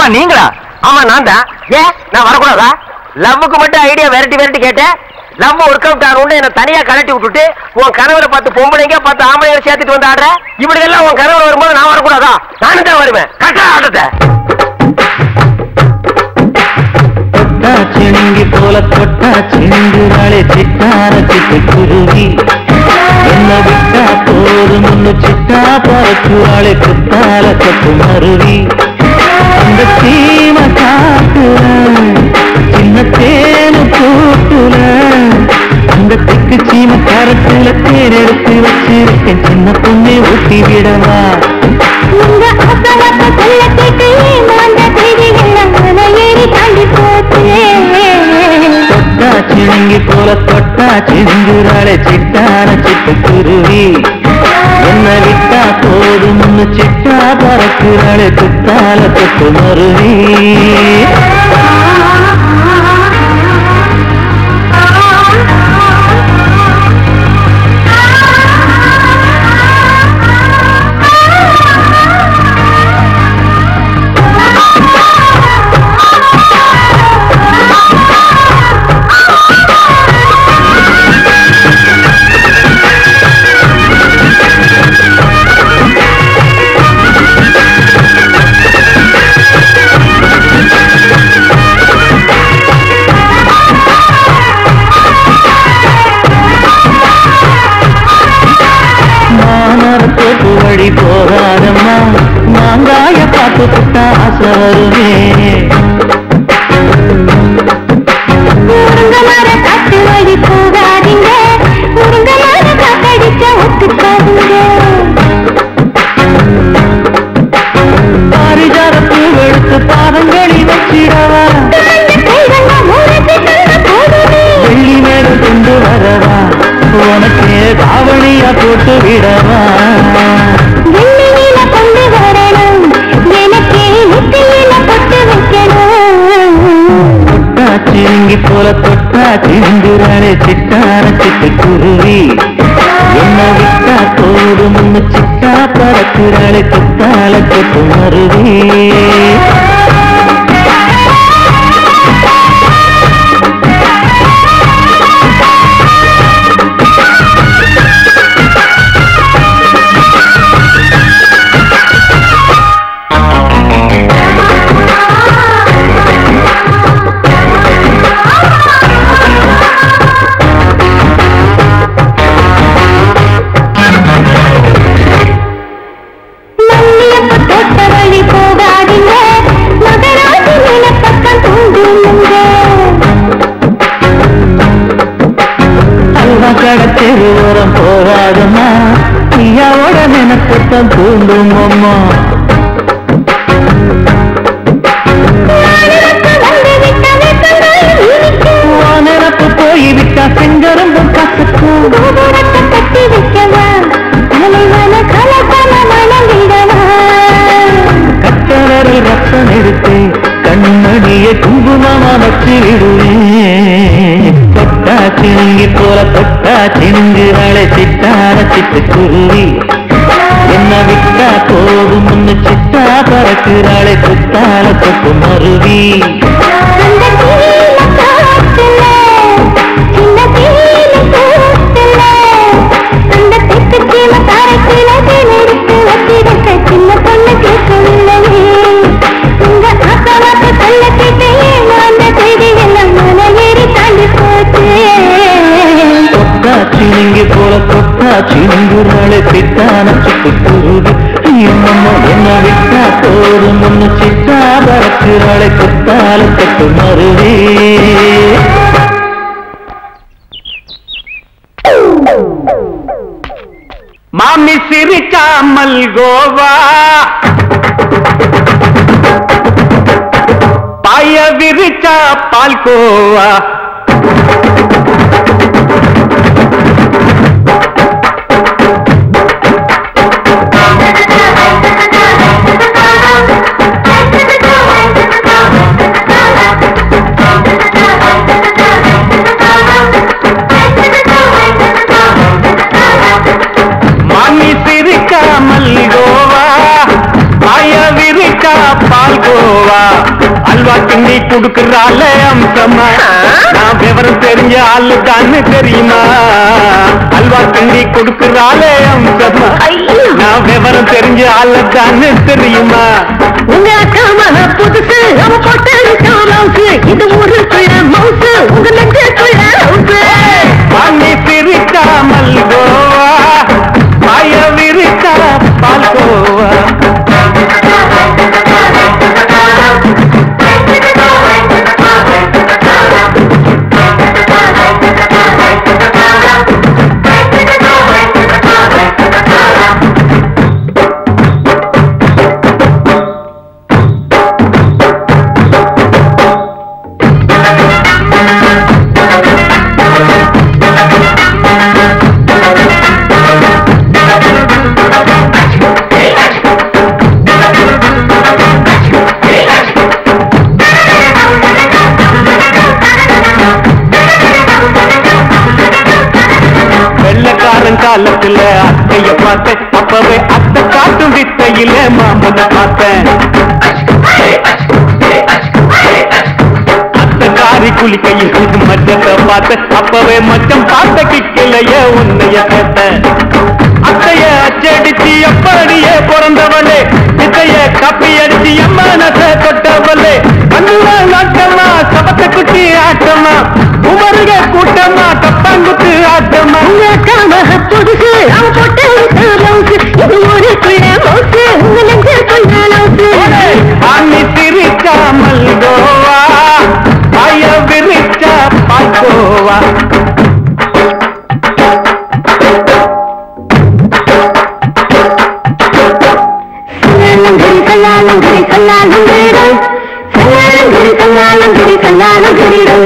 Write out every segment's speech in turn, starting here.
நீங்களா ஆமா நான் தான் ஏன் நான் வரக்கூடாதா லவ்வுக்கு மட்டும் ஐடியா விரட்டி விரட்டி கேட்டேன் லவ் ஒர்க் அவுட் ஆகணும்னு என்ன தனியா கலட்டி விட்டுட்டு உன் கனவுல பார்த்து பொம்பளைங்க பார்த்து ஆம்பளைங்க சேர்த்துட்டு வந்து ஆடுற இப்படி எல்லாம் உன் கனவுல வரும்போது நான் வரக்கூடாதா நானும் தான் வருவேன் கட்டா ஆட்டத்தை தொட்டா சிணுங்கி போல தொட்டா சிந்துராளே சிட்டார சிட்டு குருவி என்ன விட்டா போதும் முன்னு சிட்டா பறக்குறாளே குத்தால கட்டு மருவி அந்த சீம காட்டுல சின்ன தேனு கூட்டுல அந்த திக்கு சீம கரட்டுல தேர் எடுத்து வச்சிருக்கேன் சின்ன பொண்ணை ஊட்டி விடவா உங்க அசவத்த சொல்ல கேட்டு ஏமாந்த செய்தி எல்லாம் மலையேறி தாண்டி போச்சு தொட்டா சிணுங்கி போல தொட்டா சிந்துராளே சிட்டான சிட்டு குருவி என்ன விட்டா போதும் சிட்டா பறக்குறாளே குத்தால தொட்டு மருவி மாமர தோப்பு வழி போகாதம்மா மாங்காய பார்த்து புட்டா ஆசை வருமே முருங்க மர காட்டு வழி போகாதீங்க முருங்க மர காத்தடிக்க ஒத்துக்காதீங்க பாரிஜாத பூவெடுத்து பாதங்களில் வச்சிடவா அந்த கைவங்க மூலத்தை தந்த போதுமே வெள்ளி மேல கொண்டு வரவா உனக்கு தாவணியா போட்டு விடவா வெள்ளியில கொண்டு வரணும் எனக்கு நெத்தியில பொட்டு வைக்கணும் தொட்டா சிங்கி போல தொட்டா சிந்துராளே சிட்டான சிட்டு குருவி என்ன விட்டா போதும் சிட்டா பறக்குறாளே குத்தால கொட்டு மருவி மல்லியப்ப தோட்ட வழி போகாதீங்க மகராசி நிலப்பக்கம் தூண்டுங்க அல்வா கடத்தெரு ஓரம் போகாதம்மா ஐயாவோட நினைப்பத்தான் தூண்டும் அம்மா வந்து விட்ட வெப்பங்கள் இனிக்கும் உன் நினப்பு போய் விட்டா செங்கரும்பும் கசக்கும் கோபுரத்தை கட்டி வைக்கவா தலைவன கலப்பன மணந்திடவா கட்டவரில் ரத்தம் எடுத்து கண்மணியை குங்குமமா வச்சு விடுவேன் தொட்டா சிணுங்கி போல தொட்டா சிணுங்குறாளே சிட்டான சிட்டு குருவி என்ன விட்டா போதும் முன்னு சிட்டா பறக்குறாளே குத்தால தொட்டு மருவி அந்த கீழ காட்டுல சின்ன கீழ கூட்டுல அந்த தெற்கு கீழ தரக்கில எடுத்து வச்சிருக்க சின்ன பொண்ணு கேட்கவில்லையே உங்க ஆசவாக்க சொல்ல கேட்டு ஏமாந்த செய்தி எல்லாம் மலையேறி தாண்டி போச்சு தொட்டா சிணுங்கி போல தொட்டா சிணுங்குறாளே சிட்டான சிட்டு குருவி என்னமோ என்ன விட்டா போதும் முன்னு சிட்டா பறக்குறாளே குத்தால தொட்டு மருவி மாமி சிரிக்காமல் கோவா பாய விரிச்சா பால்கோவா மாமி சிரிக்காமல் கோவா பாய விரிச்சா பால்கோவா அல்வா கிண்டி குடுக்கறால அம்சமா நான் விவரம் தெரிஞ்ச ஆளு தான்னு தெரியுமா அல்வா கிண்டி குடுக்கறால அம்சமா நான் விவரம் தெரிஞ்ச ஆளு தான்னு தெரியுமா உங்க அக்கா மக புதுசு அவ போட்ட மவுசு இது ஊருக்குள்ள மவுசு உங்க நெஞ்சுக்குள்ள ஹவுசு வாங்கி பிரித்தா மல்கோவா பாய விரித்தா பால்கோவா வெள்ளக்காரன் காலத்துல அத்தைய பார்த்தேன் அப்பவே அத்தை காட்டும் வித்தையில மாமனை பார்த்தேன் அத்தை காரி குளிக்கையில் மச்சத்தை பார்த்தேன் அப்பவே மச்சம் பார்த்த கிக்கலைய உன்னைய கேட்டேன் அத்தைய அச்சடிச்சு அப்படியே பிறந்தவளே இத்தைய கப்பி அடிச்சு எம்மனத்தை தொட்டவளே கண்ணுல நாட்டமா சபத்த குட்டி ஆட்டமா உமருக கூட்டமா தப்பாங்குத்து ஆட்டமா உங்க அக்கா மக புதுசு அவ போட்ட மவுசு இது ஊருக்குள்ள மவுசு உங்க நெஞ்சுக்குள்ள ஹவுசு ஆணி சிரிக்காமல் கோவா பாய விரிச்சா பாக்கோவா சல்லாலங்கரி சல்லாலங்கரி சல்லாலங்கரிடு சல்லாலங்கரி சல்லாலங்கரி சல்லாலங்கரிடு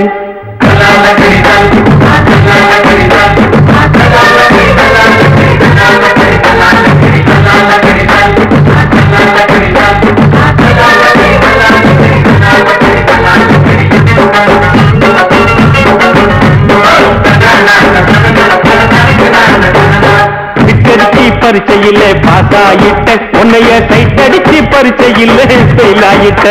விட்டடிச்சு பரிச்சையில பாஸ் ஆயிட்ட உன்னைய சைட் அடிச்சு பரிச்சையில ஃபெயில் ஆயிட்ட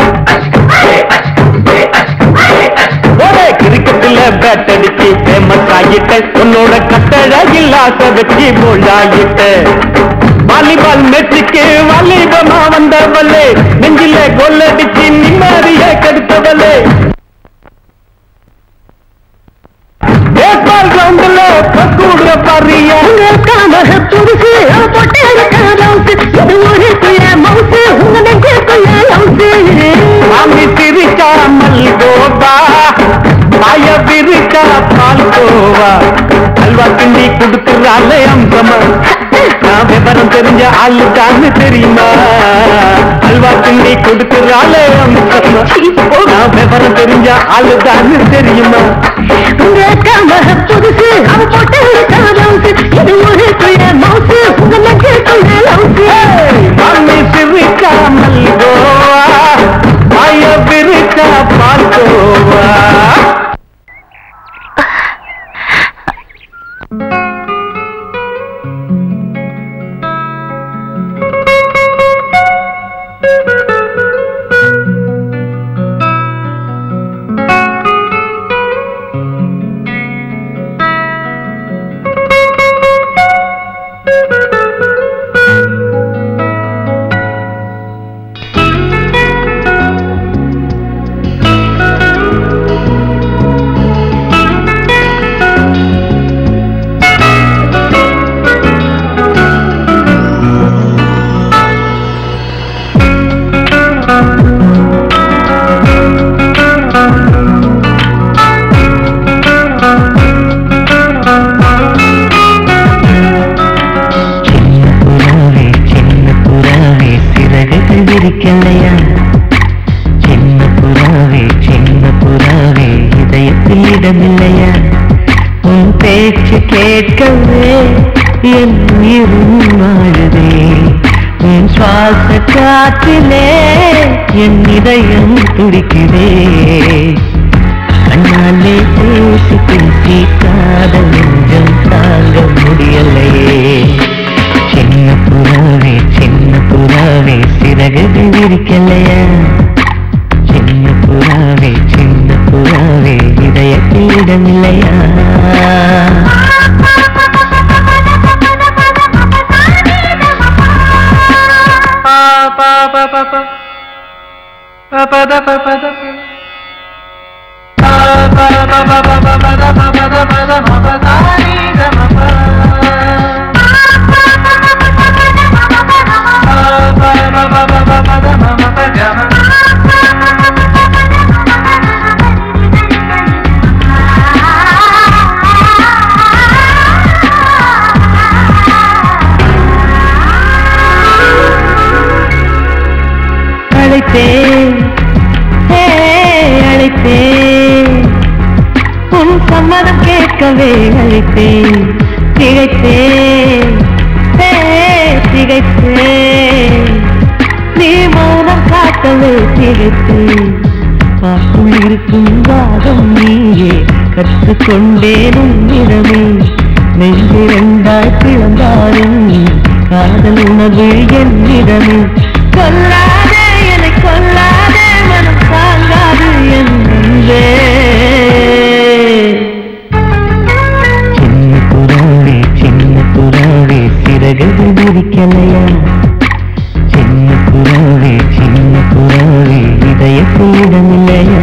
ஒரே கிரிக்கெட்ல பேட் அடிச்சு ஃபேமஸ் ஆகிட்ட உன்னோட கட்டழகில் ஆசை வச்சு போல் ஆகிட்ட வாலிபால் மேட்சுக்கு வாலிபமா வந்தவளே நெஞ்சில கோல் அடிச்சு நிம்மதிய கெடுத்தவளே பேஸ்பால் கிரவுண்ட்ல பக்கூடுற பாரியா உங்க அக்கா மக புதுசு அவ போட்ட மவுசு இது ஊருக்குள்ள மவுசு உங்க நெஞ்சுக்குள்ள ஹவுசு மாமி சிரிச்சா மல்கோவா பாய விரிச்சா பால்கோவா அல்வா கிண்டி கொடுக்கறால அம்சமா நான் விவரம் தெரிஞ்ச ஆளுக்கான்னு தெரியுமா அல்வா கிண்டி கொடுக்கறால அம்சமா நான் விவரம் தெரிஞ்ச ஆளுக்கான்னு தெரியுமா உங்க அக்கா மக புதுசு அவ போட்ட மவுசு இது ஊருக்குள்ள மவுசு உங்க நெஞ்சுக்குள்ள ஹவுசு மாமி சிரிச்சா மல்கோவா பாய விரிச்சா பால்கோவா சின்ன புறாவே சின்ன புறாவே சிறகுகள் விரிக்கலையா சின்ன புறாவே சின்ன புறாவே இதயத்தில் இடமில்லையா உன் பேச்சு கேட்கவே என் உயிரும் வாழுதே உன் சுவாச காற்றிலே என் இதயம் துடிக்குதே கண்ணாலே பேசி பேசி காதல் நெஞ்சம் தாங்க முடியலையே சின்ன புறாவே சின்ன புறாவே சிறகுகள் விரிக்கலையா இடமில்லையா அழைத்தேன் ஹே, அழைத்தேன் உன் சம்மதம் கேட்கவே அழைத்தேன் திகைத்தேன் ஹே, திகைத்தேன் நீ மௌனம் காட்டவே திகைத்தேன் பார்க்கும் இருக்கும் வாதம் நீயே கற்றுக்கொண்டேன் உன்னிடமே நெஞ்சிரண்டாய் பிளந்தாலும் காதல் உணவு என்னிடமே கொல்லாதே என்னை கொல்லாதே மனம் தாங்காது என்னே சின்ன புறாவே சின்ன புறாவே சிறகுகள் விரிக்கலையா சின்ன புறாவே சின்ன புறாவே இதயத்தில் இடமில்லையா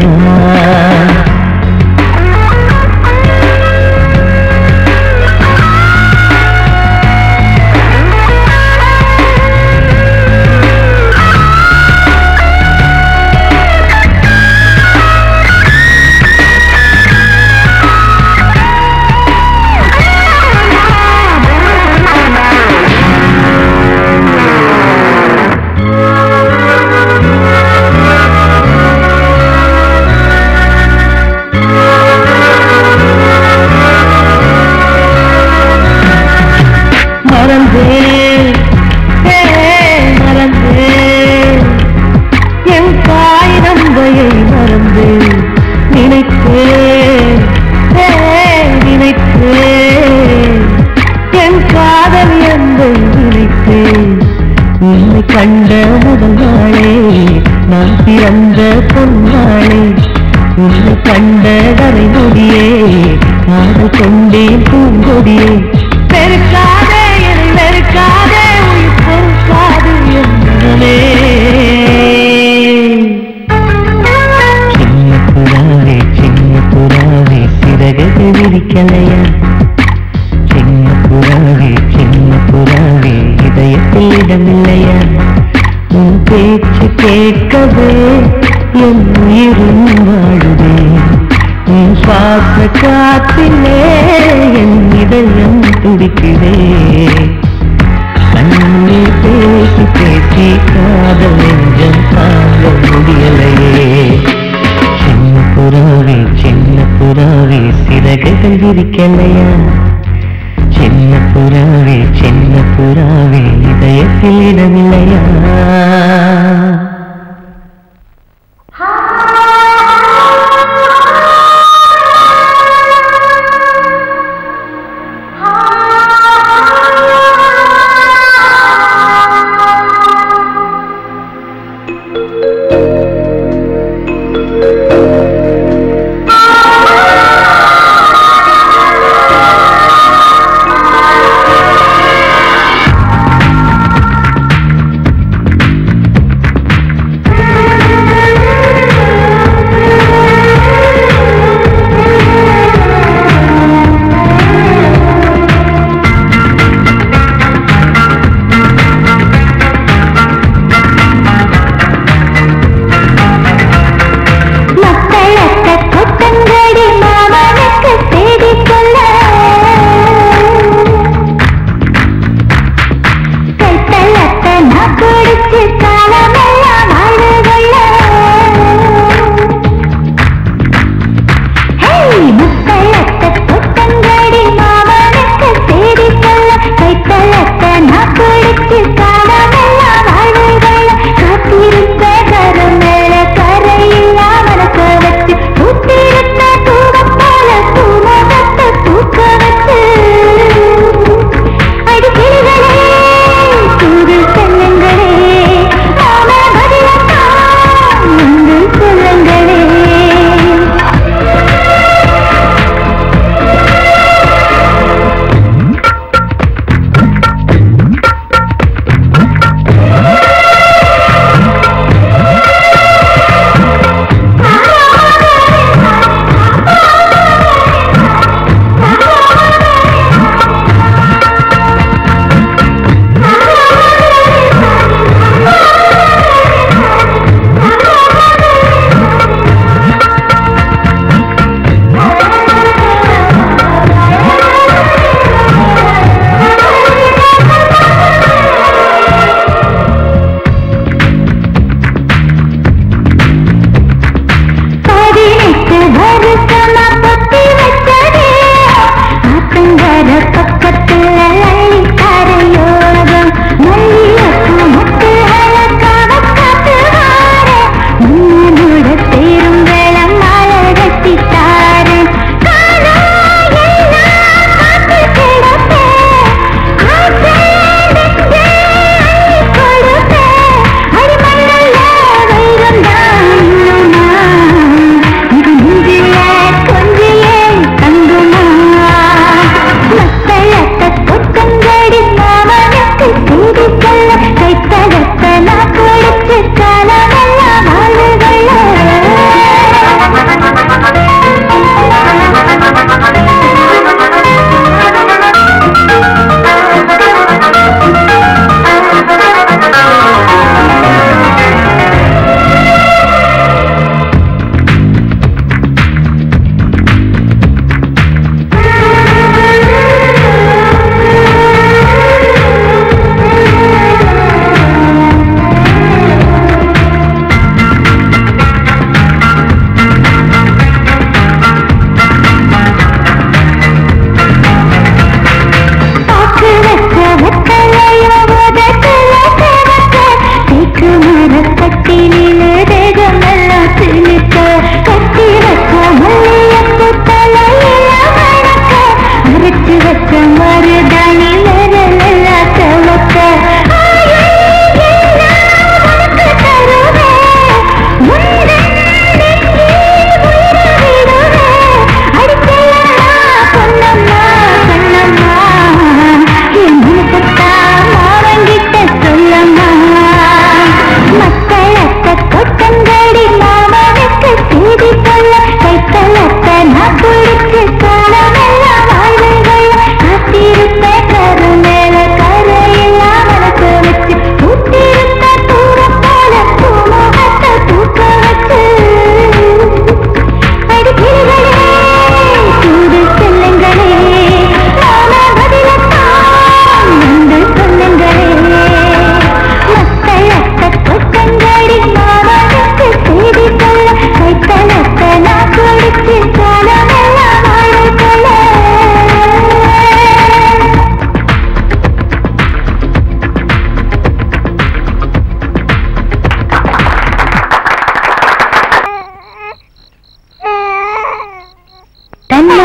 மறந்தேன் ஹே, மறந்தேன் என் தாய் நம்பையை மறந்தேன் நினைத்தேன் ஹே, நினைத்தேன் என் காதல் என்பை நினைத்தேன் உன்னை கண்ட முதல் நாளே நான் பிறந்த பொன்னாளே உன்னை கண்ட கரை நொடியே காதல் கொண்டேன் பூங்கொடியே பெருக்காதே என்னை வெறுக்காதே உயிர் பொறுக்காது என்னே சின்ன புறாவே சின்ன புறாவே சிறகுகள் விரிக்கலையா சின்ன புறாவே சின்ன புறாவே இதயத்தில் இடமில்லையா உன் பேச்சு கேட்கவே என் உயிரும் வாழுதே உன் சுவாச காத்திலே என் இதயம் துடிக்குதே கண்ணீர் பேசி பேசி காதல் நெஞ்சம் தாங்க முடியலையே சின்ன புறாவே சின்ன புறாவே சிறகுகள் விரிக்கலையா சின்ன புறாவே சின்ன புறாவே இதயத்தில் இடமில்லையா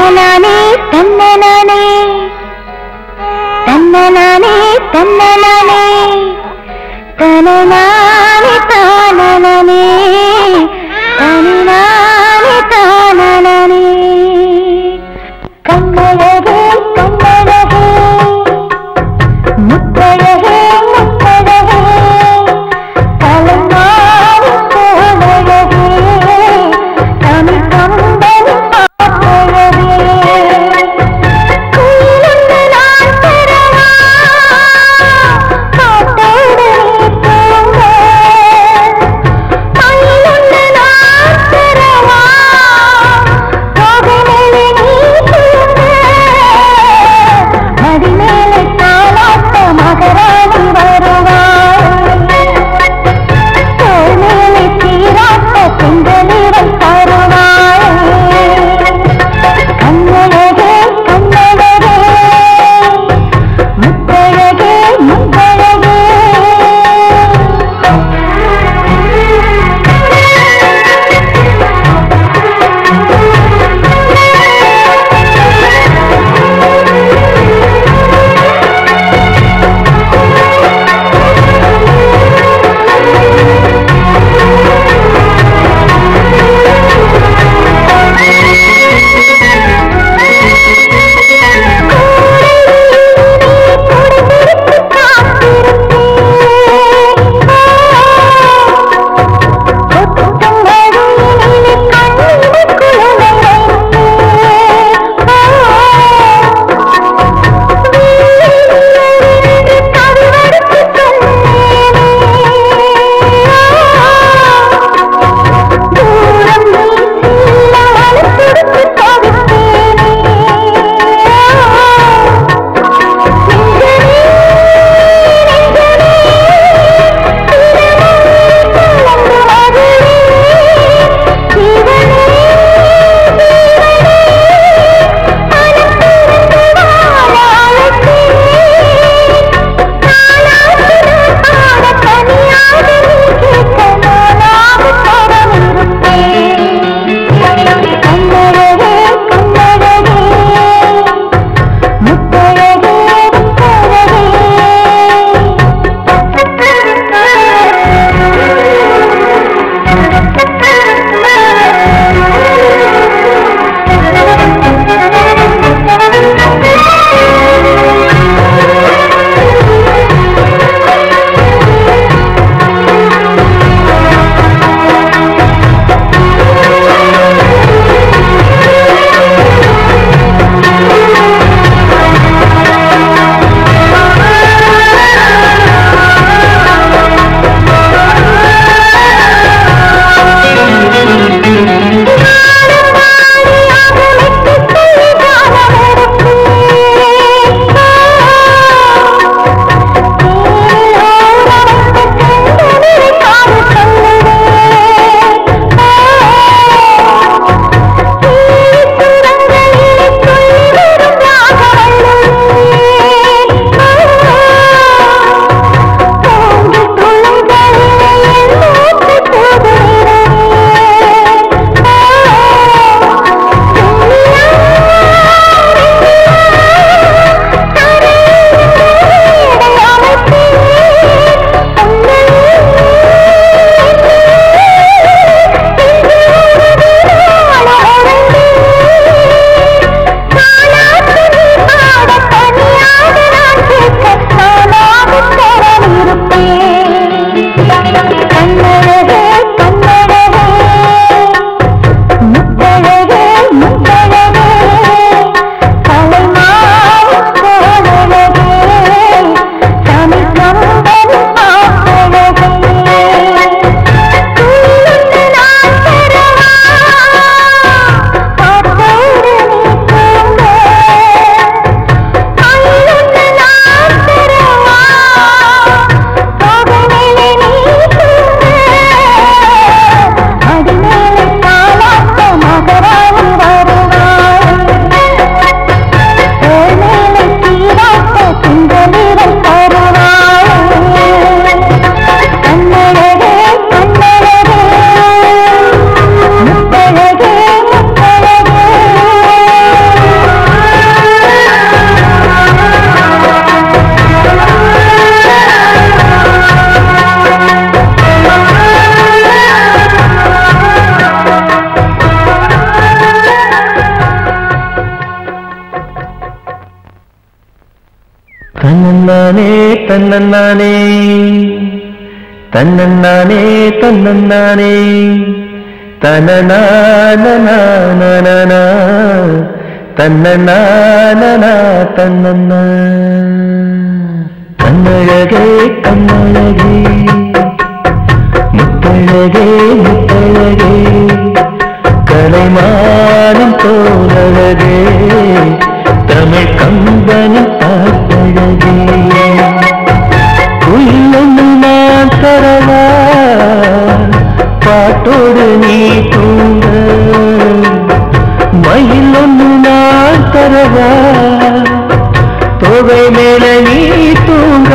தன்னனானே தன்னனானே தன்னனானே தன்னனானே தனநானே தானனே தனிநானே தானனே கண்ணழகே கண்ணழகே முத்தழகே முத்தழகே கலங்காரி கோவழகே தமிழ் கம்பன் பாப்பழகே குயிலுண்டு நான் பெறவா காத்தோடு நீ தூங்க தன்னன்னானே தன்னன்னானே தன்னன்னானே தனநானநானனா தன்னநானனா தன்னன்னா கண்ணழகே கண்ணழகே முத்தழகே முத்தழகே கலைமானம் தோழகே தமிழ் கம்பனின் பார்த்தழகே குயிலொன்று நான் தரவா பாட்டோடு நீ தூங்க மயில் ஒன்று நான் தரவா தொகை மேல நீ தூங்க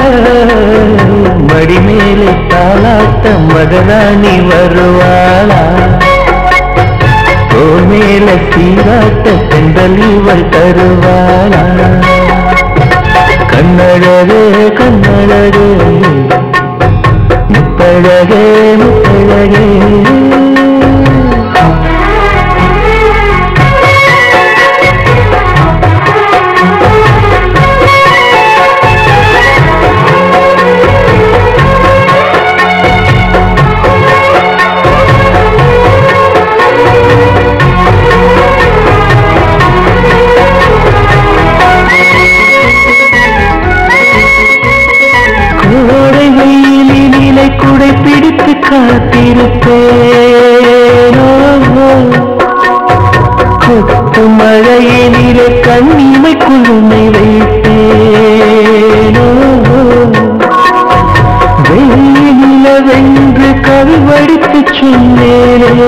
மடி மேலே தாளாட்ட மகராணி வருவாளா தோல் மேல சீராட்ட செந்தல் இவள் தருவாளா கண்ணழகே கண்ணழகே முத்தழகே முத்தழகே கோடை வெயிலினிலை குடை பிடித்து காத்திருப்பேனோ கொத்து மழையினிலே கண்ணிமை குழுமை வைப்பேனோ வெயிலில வென்று கல்வடித்து சொன்னேனே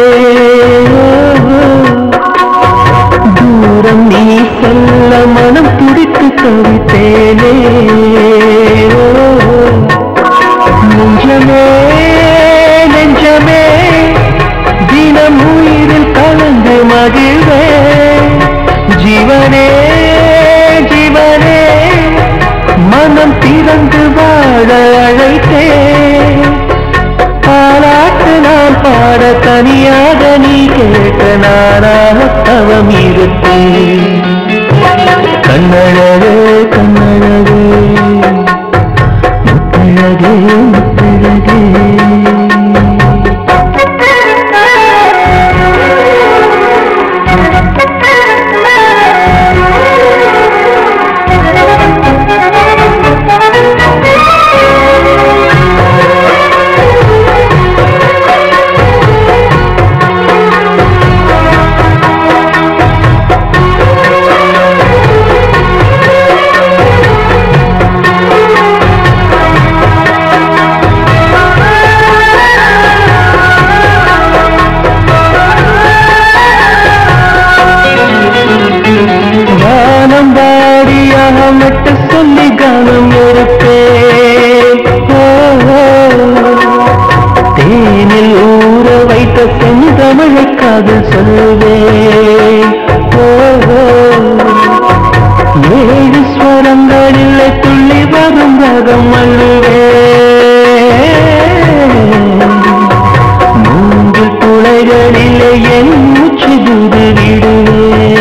தூரம் நீ செல்ல மனம் துடித்து தவித்தேனே நெஞ்சமே நெஞ்சமே தினம் உயிரில் கலந்து மகிழ்வே ஜீவனே ஜீவனே மனம் திறந்து வாழ அழைத்தேன் பாராட்டு நான் பாட தனியாக நீ கேட்க நானாக தவம் இருப்பேன் கண்ணழகே கண்ணழகே முத்தழகே முத்தழகே வானம் வாடியாக மட்டு சொல்லி கானம் இருப்பேன் ஓ, ஓ. தேனில் ஊற வைத்த செந்தமிழை காதல் சொல்வேன் ஓ, ஓ. ஏழு ஸ்வரங்களில் துள்ளி வரும் ரகம் மூன்று துளைகளிலே என் மூச்சு துருவிடுவேன்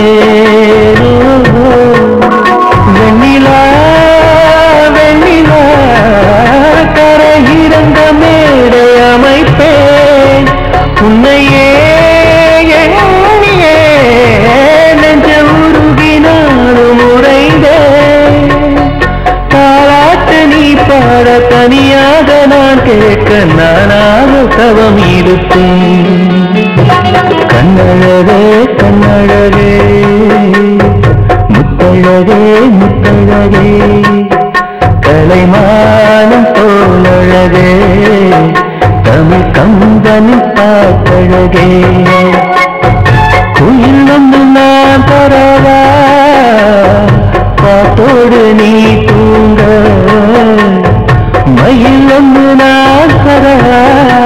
வெண்ணிலா வெண்ணிலா கரையிறங்க மேடை அமைப்பேன் உன்னையே எண்ணியே நெஞ்ச உருகினாலும் உறைந்தேன் தாளாட்டு நீ பாட தனியாக நான் கேட்க நானாக தவம் இருப்பேன் கண்ணழகே கண்ணழகே முத்தழகே முத்தழகே கலைமானம் தோழழகே தமிழ் கம்பனின் பாட்டழகே குயில் வந்து நான் தரவா பாட்டோடு நீ தூங்க மயில் வந்து நான் தரவா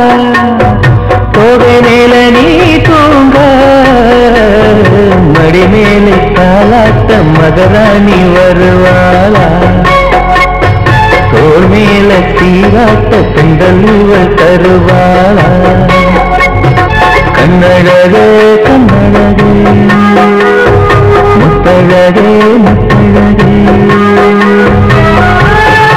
தொகை மேல நீ தூங்க மடி மேலே தாளாட்ட மகராணி வருவாளா தோல் மேல சீராட்ட பெண்கள் இவள் தருவாளா கண்ணழகே கண்ணழகே முத்தழகே முத்தழகே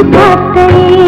பார்த்தையே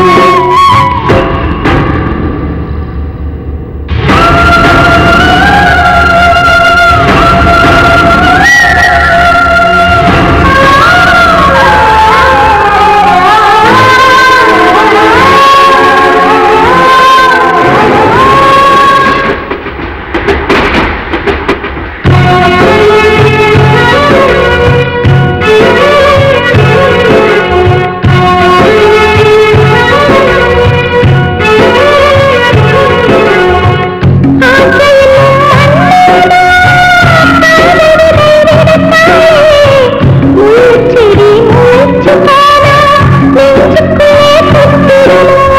மூச்செடி மூச்சு போனா நெஞ்சுக்குள்ளே குத்திடுமா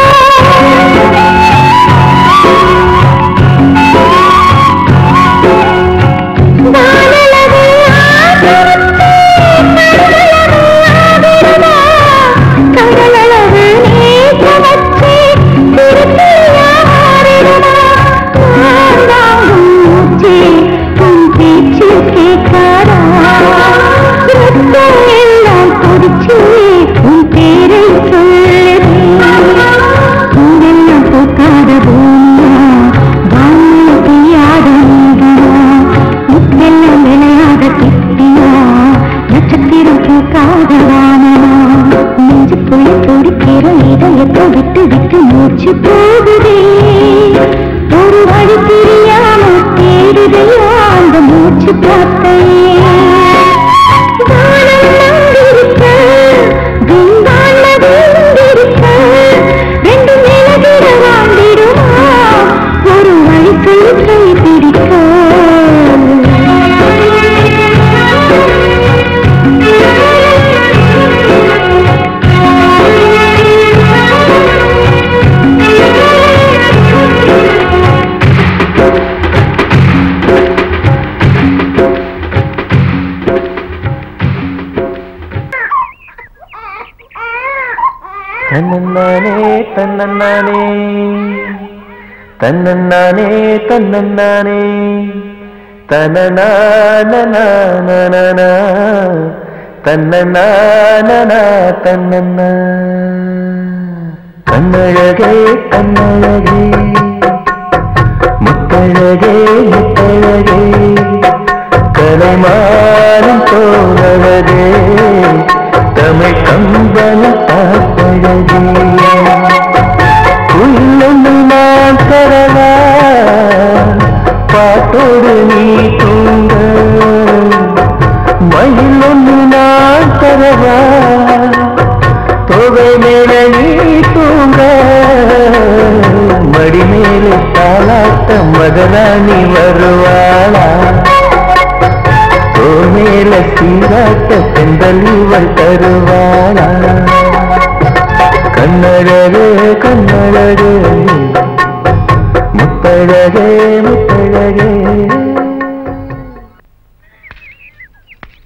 வானளவு ஆசைப்பட்டு கடலளவு ஆடிடுமா கடலளவு நேசம் வச்சு திருப்பியா ஆடிடுமா நான் வாங்கும் மூச்சே உன் பேச்சு கேட்காதா ரத்தம் எல்லாம் கொதிச்சு உன் பேரை சொல்லுதே பூவெல்லாம் பூக்காத பூமியா வானில் பெய்யாத நீதியா முத்தெல்லாம் விளையாத கிட்டியா நட்சத்திரம் பூக்காத வானமா நெஞ்சுக்குள்ள துடிக்கிற இதயத்தை விட்டு விட்டு மூச்சு போகுதே ஒரு வழி தெரியாம தேடுதையா அந்த மூச்சு பார்த்தையே வானம் நம்பிருக்க, விண்வான்ல வீழ்ந்திருக்க, ரெண்டு நிலவிட வாழ்ந்திடுமா, ஒரு வழி கயிற்றை பிடிக்க. தன்னன்னானே தன்னன்னானே தன்னன்னானே தன்னன்னானே தனநானநானனா தன்னநானனா தன்னன்னா கண்ணழகே கண்ணழகே முத்தழகே முத்தழகே கலைமாறும் தோழகே தமிழ் கம்பன பார்த்தழகே உள்ளும் நான் தரவா பாட்டோடு நீ தூங்க மயிலும் நான் தரவா தொகை மேல நீ தூங்க மடி மேலே தாளாட்ட மகராணி வருவாளா தோமேல சீராட்ட பெண்கள் இவள் தருவாளா கண்ணழகு கண்ணழகு முத்தழகே